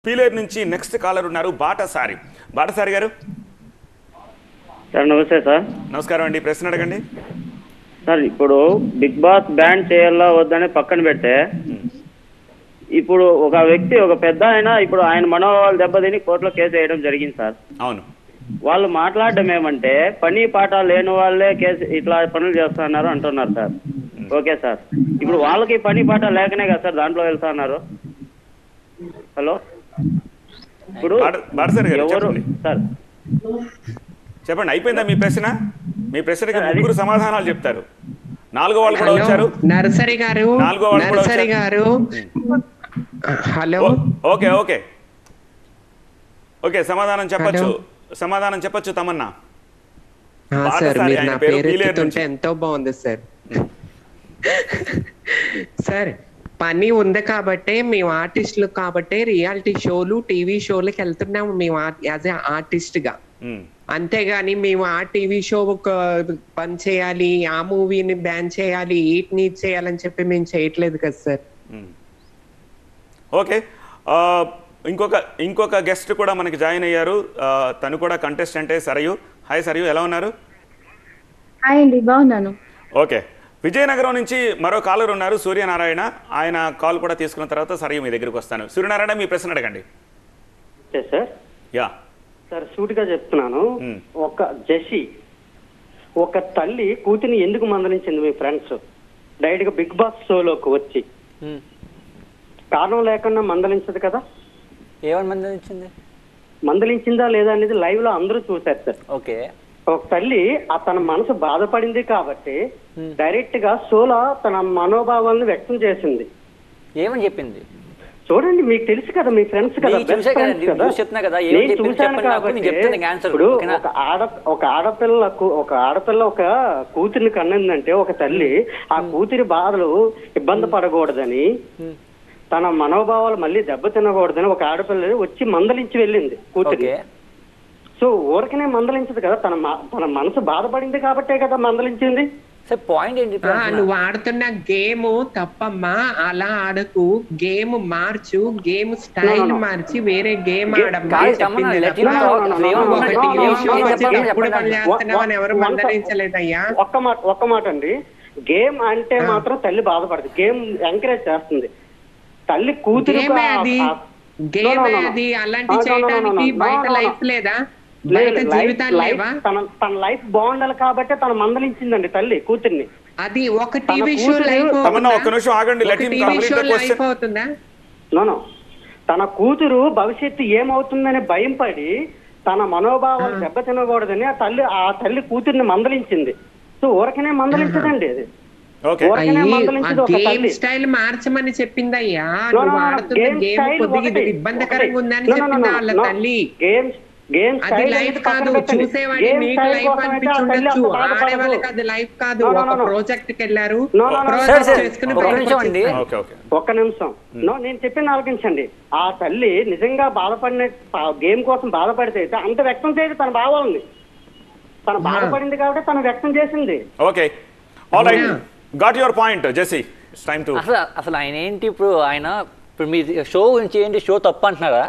పీలేరు నుంచి next caller ఉన్నారు బాటసారి బాటసారి గారు సార్ నమస్తే సార్ నమస్కారం అండి ప్రశ్న అడగండి సార్ ఇప్పుడు బిగ్ బాస్ బ్యాన్ చేయాలా వద్దని పక్కన పెడితే ఇప్పుడు ఒక వ్యక్తి ఒక పెద్ద ఆయన ఇప్పుడు ఆయన మనోభావాలు దెబ్బతిని కోర్టులో కేసు వేయడం జరిగింది సార్ అవును వాళ్ళు మాట్లాడడం ఏమంటే పని పాట లేని వాళ్ళే కేసు ఇట్లా పనులు చేస్తున్నారు అంటున్నారు సార్ ఓకే సార్ ఇప్పుడు వాళ్ళకి పని పాట లేకనే కదా సార్ దాంట్లో వెళ్తున్నారు హలో ఇప్పుడు బాట- బాటసారి గారు ఎవరు చెప్పండి సార్ చెప్పండి అయిపోయిందా మీ ప్రశ్న మీ ప్రశ్నకి అది- ముగ్గురు సమాధానాలు చెప్తారు నాలుగో వాళ్ళు కూడా హలో వచ్చారు నర్సరీ గారు నాలుగో వాళ్ళు కూడా నర్సరీ గారు హలో ఓ- ఓకే ఓకే ఓకే సమాధానం చెప్పొచ్చు సమాధానం చెప్పొచ్చు తమన్నా ఆ, బాగా సార్ సారి, మీరు ఆయన నా పేరు పేరు పీలేరు ఎత్తుతుంటే నుంచి. ఎంతో బాగుంది సార్ సార్ పని ఉంది కాబట్టే మేము ఆర్టిస్టులు కాబట్టే రియాలిటీ షోలు టీవీ షోలకు వెళ్తున్నాము మేము యాజ్ ఏ ఆర్టిస్ట్ గా ఉమ్, అంతేగాని మేము ఆ టీవీ షో పని చేయాలి ఆ మూవీని బ్యాన్ చేయాలి ఈట్ని చేయాలని చెప్పి మేము చేయట్లేదు కదా సార్ ఉమ్. ఓకే ఆ, ఇంకొక ఇంకొక గెస్ట్ కూడా మనకి జాయిన్ అయ్యారు ఆ, తను కూడా కంటెస్టెంటే సరయు హాయ్ సరయు ఎలా ఉన్నారు హాయ్ అండి బాగున్నాను ఓకే విజయనగరం నుంచి మరో కాలర్ ఉన్నారు సూర్యనారాయణ ఆయన కాల్ కూడా తీసుకున్న తర్వాత సరయు మీ దగ్గరికి వస్తాను సూర్యనారాయణ మీ ప్రశ్న అడగండి ఓకే సార్ యా సార్ సూటిగా చెప్తున్నాను మ్మ్. ఒక జసి ఒక తల్లి కూతుని ఎందుకు మందలించింది మీ ఫ్రెండ్స్ డైరెక్ట్ గా బిగ్ బాస్ షోలోకి వచ్చి కారణం లేకుండా మందలించదు కదా ఏమని మంది ఇచ్చింది మందలించిందా లేదా అనేది లైవ్ లో అందరూ చూశారు సార్ ఓకే ఒక తల్లి ఆ తన మనసు బాధపడింది కాబట్టి డైరెక్ట్ గా షోలో తన మనోభావాలను వ్యక్తం చేసింది ఏమని చెప్పింది చూడండి మీకు తెలుసు కదా మీ ఫ్రెండ్స్ కదా నీకు best చూసే కదా, friends నీకు కదా. చూసి చెప్తున్నా కదా, ఏం నేను చెప్పింది చూశాను చెప్పండి నాకు, కాబట్టి నేను చెప్తాను నీకు answer, ఇప్పుడు ఓకేనా? ఒక ఆడ ఒక ఆడపిల్లకు ఒక ఆడపిల్ల ఒక కూతుర్ని కన్నిందంటే ఒక తల్లి ఆ కూతురి బాధలు ఇబ్బంది పడకూడదని తన మనోభావాలు మళ్ళీ దెబ్బ తినకూడదని ఒక ఆడపిల్ల వచ్చి మందలించి వెళ్ళింది కూతురి ఓకే సో ఊరికనే మందలించదు కదా తన మ- తన మనసు బాధపడింది కాబట్టే కదా మందలించింది సార్ పాయింట్ ఏంటి ఇప్పుడు ఆ, అంటున్నా? నువ్వు ఆడుతున్న గేమ్ తప్పమ్మా అలా ఆడకు గేమ్ మార్చు game style No, no, no. మార్చి వేరే గేమ్ Ge- ఆడమ్మా కాదు, చెప్పింది తమ్మన్నా, let him తప్ప. talk. No, no, no, నువ్వు no, ఒక no, TV no, show no, no, వచ్చి చెప్పండి, ఎప్పుడు చెప్పండి. పని చేస్తున్నావు అని ఎవరు One- మందలించలేదయ్యా ఒక్క మాట ఒక్క మాట అండి గేమ్ అంటే మాత్రం తల్లి బాధపడదు గేమ్ ఎంకరేజ్ చేస్తుంది తల్లి కూతురు గేమే అది గేమే అది అలాంటి చేయడానికి బయట లైఫ్ లేదా బయట జీవితాలు లేవా తన తన లైఫ్ బాగుండాలి కాబట్టి తన మందలించిందండి తల్లి కూతుర్ని అది ఒక తన టీవీ షో కూతురు- లైఫ్ తమన్నా, ఒక్క నిమిషం ఆగండి, let him TV complete show the question. Life అవుతుందా నోనో తన కూతురు భవిష్యత్తు ఏమవుతుందని భయం పడి తన మనోభావాలు దెబ్బతినకూడదని ఆ తల్లి ఆ తల్లి కూతుర్ని మందలించింది సో ఊరకనే మందలించదండి అది ఓకే ఊరకనే అయ్యి మందలించదు ఒక గేమ్ తల్లి స్టైల్ మార్చమని చెప్పిందయ్యా No, no, నువ్వు no, no. ఆడుతున్న Game గేమ్ style కొద్దిగా ఒకటి. ఇది ఇబ్బందికరంగా ఒకటి. ఉందని No, no, no, చెప్పిందా no, వాళ్ళ no. తల్లి గేమ్ గేమ్ అది style లైఫ్ అనేది పక్కన కాదు పెట్టండి. చూసేవాడి గేమ్ నీకు style లైఫ్ కోసం అయితే ఆ తల్లి అనిపించుండొచ్చు అంత బాధపడదు. ఆడే వాళ్ళకి అది లైఫ్ కాదు No, no, ఒక no, no. ప్రాజెక్ట్ కి వెళ్ళారు No, no, no. Sir, project sir, చేసుకుని ఒక బయటకు నిమిషం అండి. వచ్చేసారు. ఓకే ఓకే ఒక్క నిమిషం నో నేను చెప్పింది ఆలోచించండి ఆ తల్లి నిజంగా బాధపడిన ఆ గేమ్ కోసం బాధపడితే అయితే అంత వ్యక్తం చేయదు తన భావాలని తన బాధపడింది కాబట్టి తను వ్యక్తం చేసింది okay all right Yeah. Got your point Jessie it's time to అసలు అసలు ఆయన ఏంటి ఇప్పుడు ఆయన ఇప్పుడు మీ షో గురించి ఏంటి షో తప్పు అంటున్నారా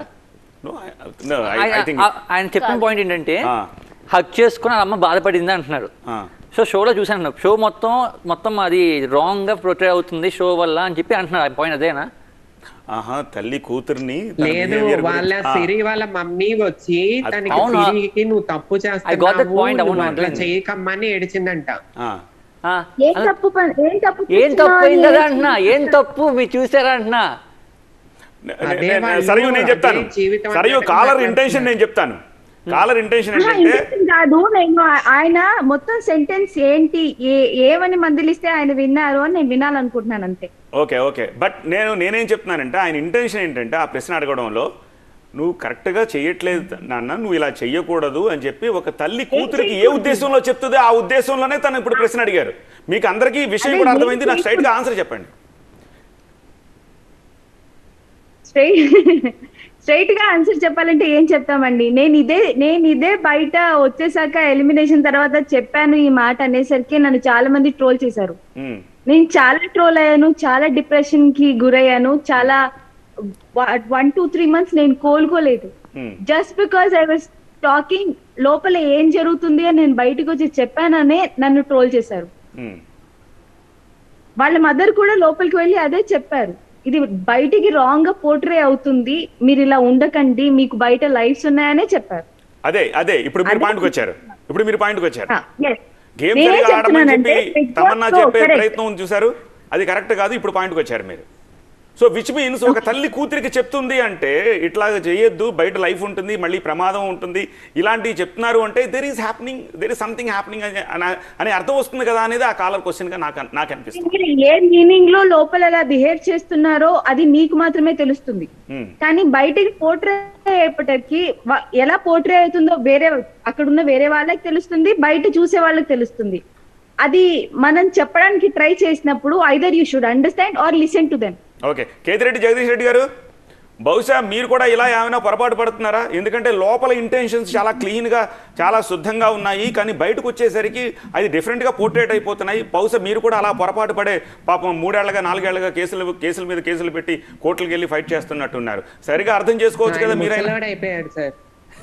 ఐ ఆయన థింక్ ఆ- ఆయన చెప్పిన పాయింట్ ఏంటంటే ఆ. హక్ చేసుకుని వాళ్ళ అమ్మ బాధపడింది అంటున్నారు సో షోలో చూసాను షో మొత్తం మొత్తం అది రాంగ్ గా ప్రొట్రే అవుతుంది షో వల్ల అని చెప్పి అంటున్నారు ఆ పాయింట్ అదేనా ఆహా తల్లి కూతుర్ని తన లేదు behavior వాళ్ళ గురించి- ఆ, సిరి వాళ్ళ మమ్మీ వచ్చి అది- తనకి అవునా? సిరికి నువ్వు తప్పు I got that చేస్తున్నావు point, అవును, నువ్వు అట్లా అర్థమైంది. చేయకమ్మని ఏడిచిందంట ఆ. ఆ, ఏం అలా- తప్పు పని ఏం తప్పు ఏం తప్పు చేస్తున్నావు అయింది అని కదా అంటున్నా ఏం తప్పు మీరు చూసారా అంటున్నా నే- అదే నే- వాళ్ళు, సరియు నేను చెప్తాను అదే జీవితం సరియు అన్నట్టుగా కాలర్ మాట్లాడుతున్నారు. ఇంటెన్షన్ నేను చెప్తాను కాలర్ ఇంటెన్షన్ ఆహా, ఏంటంటే intention కాదు నేను ఆ- ఆయన మొత్తం సెంటెన్స్ ఏంటి ఏ- ఏమని మందలిస్తే ఆయన విన్నారు అని నేను వినాలనుకుంటున్నాను అంతే ఓకే ఓకే బట్ నేను నేనేం చెప్తున్నానంటే ఆయన ఇంటెన్షన్ ఏంటంటే ఆ ప్రశ్న అడగడంలో నువ్వు కరెక్ట్గా చెయ్యట్లేదు నాన్న నువ్వు ఇలా చెయ్యకూడదు అని చెప్పి ఒక తల్లి కూతురికి ఏ ఉద్దేశంలో చెప్తుందో ఆ ఉద్దేశంలోనే తను ఇప్పుడు ప్రశ్న అడిగారు మీకు అందరికీ ఈ విషయం అదే కూడా ఏం అర్థమైంది నాకు స్ట్రైట్ గా చేయకూడదు. ఆన్సర్ చెప్పండి స్ట్రైట్ స్ట్రైట్ గా ఆన్సర్ చెప్పాలంటే ఏం చెప్తామండి నేను ఇదే నేను ఇదే బయట వచ్చేసాక ఎలిమినేషన్ తర్వాత చెప్పాను ఈ మాట అనేసరికి నన్ను చాలా మంది ట్రోల్ చేశారు ఉమ్, నేను చాలా ట్రోల్ అయ్యాను చాలా డిప్రెషన్ కి గురయ్యాను చాలా వన్ టూ త్రీ మంత్స్ నేను కోలుకోలేదు Hmm. Just because I was talking లోపల ఏం జరుగుతుంది అని నేను బయటకు వచ్చి చెప్పాననే నన్ను ట్రోల్ చేశారు ఉమ్. వాళ్ళ మదర్ కూడా లోపలికి వెళ్ళి అదే చెప్పారు ఇది బయటికి రాంగ్ గా పోర్ట్రే అవుతుంది మీరు ఇలా ఉండకండి మీకు బయట లైఫ్స్ ఉన్నాయనే చెప్పారు అదే అదే ఇప్పుడు మీరు అదే. పాయింట్కి వచ్చారు ఇప్పుడు మీరు పాయింట్కి వచ్చారు Ah, yes. గేమ్ నేనేం సరిగా ఆడమని చెప్తున్నానంటే, చెప్పి Big Boss తమన్నా లో చెప్పే correct. ప్రయత్నం ఉంది చూసారు అది కరెక్ట్ కాదు ఇప్పుడు పాయింట్కి వచ్చారు మీరు సో విచ్ మీన్స్ ఒక తల్లి కూతురికి చెప్తుంది అంటే ఇట్లాగ చేయొద్దు బయట లైఫ్ ఉంటుంది మళ్ళీ ప్రమాదం ఉంటుంది ఇలాంటివి చెప్తున్నారు అంటే there is happening there is something happening అని అర్థం వస్తుంది కదా అనేది ఆ కాలర్ క్వశ్చన్గా నాకు నాకు అనిపిస్తుంది మీరు ఏ మీనింగ్ లో లోపల ఎలా బిహేవ్ చేస్తున్నారో అది మీకు మాత్రమే తెలుస్తుంది Hmm. కానీ బయటికి పోర్ట్రే అయ్యేపటికి వ- ఎలా పోర్ట్రే అవుతుందో వేరే అక్కడ ఉన్న వేరే వాళ్ళకి తెలుస్తుంది బయట చూసే వాళ్ళకి తెలుస్తుంది అది మనం చెప్పడానికి ట్రై చేసినప్పుడు either you should understand or listen to them okay Kethireddy Jagadeesh Reddy garu బహుశా మీరు కూడా ఇలా ఏమైనా పొరపాటు పడుతున్నారా ఎందుకంటే లోపల ఇంటెన్షన్స్ చాలా క్లీన్గా చాలా శుద్ధంగా ఉన్నాయి కానీ బయటకు వచ్చేసరికి అది డిఫరెంట్గా పోర్ట్రేట్ అయిపోతున్నాయి బహుశా మీరు కూడా అలా పొరపాటు పడే పాపం మూడేళ్లగా నాలుగేళ్లుగా కేసులు కేసుల మీద కేసులు పెట్టి కోర్టులకు వెళ్ళి ఫైట్ చేస్తున్నట్టున్నారు సరిగా అర్థం చేసుకోవచ్చు కదా మీరైనా ముసలాడు అయిపోయాడు సార్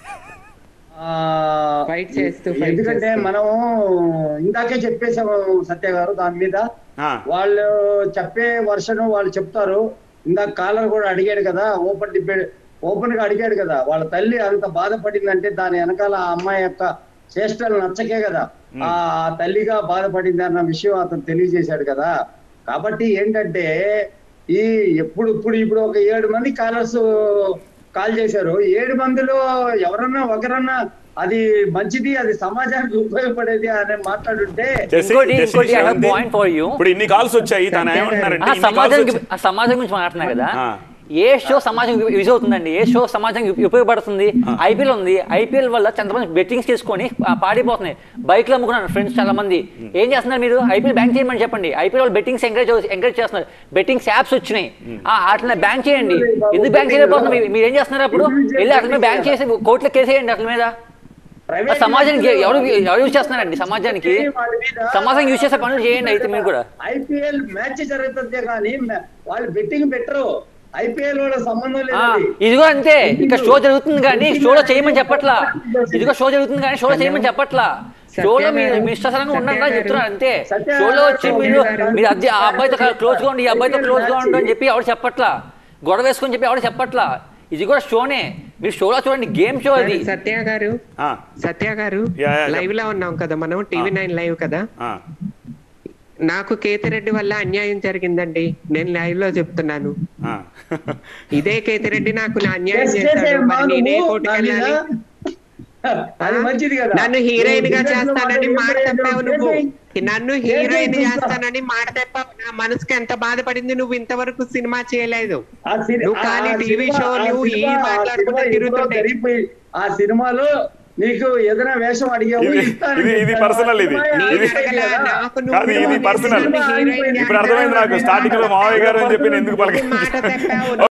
ఆ, Fight చేస్తూ, fight ఎందుకంటే చేస్తూ. మనం ఇందాకే చెప్పేసాము సత్య గారు దాని మీద ఆ, వాళ్ళు చెప్పే వర్షన్ వాళ్ళు చెప్తారు ఇందాక కాలర్ కూడా అడిగాడు కదా ఓపెన్ డిబేట్ ఓపెన్ గా అడిగాడు కదా వాళ్ళ తల్లి అంత బాధపడిందంటే దాని వెనకాల ఆ అమ్మాయి యొక్క చేష్టలు నచ్చకే కదా ఆ తల్లిగా బాధపడింది అన్న విషయం అతను తెలియజేశాడు కదా కాబట్టి ఏంటంటే ఈ ఎప్పుడు ఇప్పుడు ఇప్పుడు ఒక ఏడు మంది కాలర్స్ కాల్ చేశారు ఏడు మందిలో ఎవరన్నా ఒకరన్నా అది మంచిది అది సమాజానికి ఉపయోగపడేది అని మాట్లాడుంటే జెస్సీ- ఇంకోటి- జెస్సీ ఇంకోటి I have Shanthi, point for you. ఇప్పుడు ఇన్ని కాల్స్ వచ్చాయి తను ఏమంటున్నారంటే ఆ ఇన్ని calls సమాజానికి వచ్చాయి. ఆ సమాజం గురించి మాట్లాడుతున్నా కదా ఆ. ఏ షో సమాజం యూజ్ అవుతుందండి ఏ షో సమాజానికి ఉప- ఉపయోగపడుతుంది ఐపీఎల్ ఉంది ఐపీఎల్ వల్ల కొంతమంది బెట్టింగ్స్ చేసుకొని ఆ, పాడిపోతున్నాయి బైక్లు అమ్ముకున్నారు ఫ్రెండ్స్ చాలా మంది ఏం చేస్తున్నారు మీరు ఐపీఎల్ బ్యాంక్ చేయమని చెప్పండి ఐపీఎల్ వాళ్ళు బెట్టింగ్స్ ఎంకరేజ్ ఎంకరేజ్ చేస్తున్నారు బెట్టింగ్స్ యాప్స్ వచ్చినాయి ఆ వాటిని బ్యాంక్ చేయండి ఎందుకు బ్యాంక్ చేయలేకపోతున్నారు మీరు- మీరు ఏం చేస్తున్నారు అప్పుడు వెళ్ళి అతని మీద బ్యాంక్ చేసి కోర్టులో కేసేయండి అతని మీద ఆ సమాజానికి ఎవరు ఎవరు యూజ్ చేస్తున్నారండి సమాజానికి సమాజం యూజ్ చేసే పనులు చేయండి అయితే మీరు కూడా ఐపీఎల్ మ్యాచ్ జరుగుతుందే కానీ మ్యా- వాళ్ళు బెట్టింగ్ పెట్టరు ఐపీఎల్ వాళ్ళ సంబంధం లేదు ఆ, అది. ఇదిగో అంతే ఇక్కడ షో జరుగుతుంది కానీ షోలో చేయమని చెప్పట్లా ఇదిగో షో జరుగుతుంది కానీ షోలో చేయమని చెప్పట్లా షోలో మీరు మీ ఇష్టాసరంగా ఉండండి అని చెప్తున్నారు అంతే షోలో వచ్చి మీరు మీరు అది ఆ అబ్బాయితో క్లోజ్ గా ఉండి ఈ అబ్బాయితో క్లోజ్ గా ఉండు అని చెప్పి ఎవరు చెప్పట్లా గొడవ వేసుకొని చెప్పి ఎవరు చెప్పట్లా ఇది కూడా షోనే మీరు షోలో చూడండి గేమ్ షో అది సత్య గారు ఆ, సత్య గారు యా, యా, లైవ్ లో ఉన్నాం కదా మనం టీవీ నైన్ లైవ్ కదా ఆ. నాకు కేతిరెడ్డి వల్ల అన్యాయం జరిగిందండి నేను లైవ్ లో చెప్తున్నాను ఆ. ఇదే కేతిరెడ్డి నాకు నా అన్యాయం Yes, yes, చేశాడు yes, మరి మా నేనే నువ్వు కోర్టుకు నా మీద వెళ్ళాలి అది మంచిది కదా నన్ను హీరోయిన్ గా నువ్వు చేస్తానని బిజినెస్ మాట చెప్పావు నువ్వు చేసేయ్. నన్ను హీరోయిన్ చేసేయ్ చేస్తానని మాట చెప్పావు నా మనసుకి ఎంత బాధపడింది నువ్వు ఇంతవరకు సినిమా చేయలేదు ఆ సిని- నువ్వు ఖాళీ ఆ టీవీ సినిమా- షోలు ఆ ఈ సినిమా- ఆ మాట్లాడుకుంటూ సినిమా ఎప్పుడో తిరుగుతుండే జరిగిపోయి ఆ సినిమాలో నీకు ఏదైనా వేషం అడిగావు ఇది- ఇస్తాను ఇది- ఇది చెప్పాను. personal ఇది. ఆ నేను ఇది- సినిమా అడగలా, కదా. నాకు నువ్వు కాదు, ఇది హీరోయిన్ personal. చేస్తానని హీరోయిన్ ఇప్పుడు అర్థమైంది నాకు స్టార్టింగ్ లో మావయ్య గారు అని చెప్పి నేను ఎందుకు మాట పలక చెప్పావు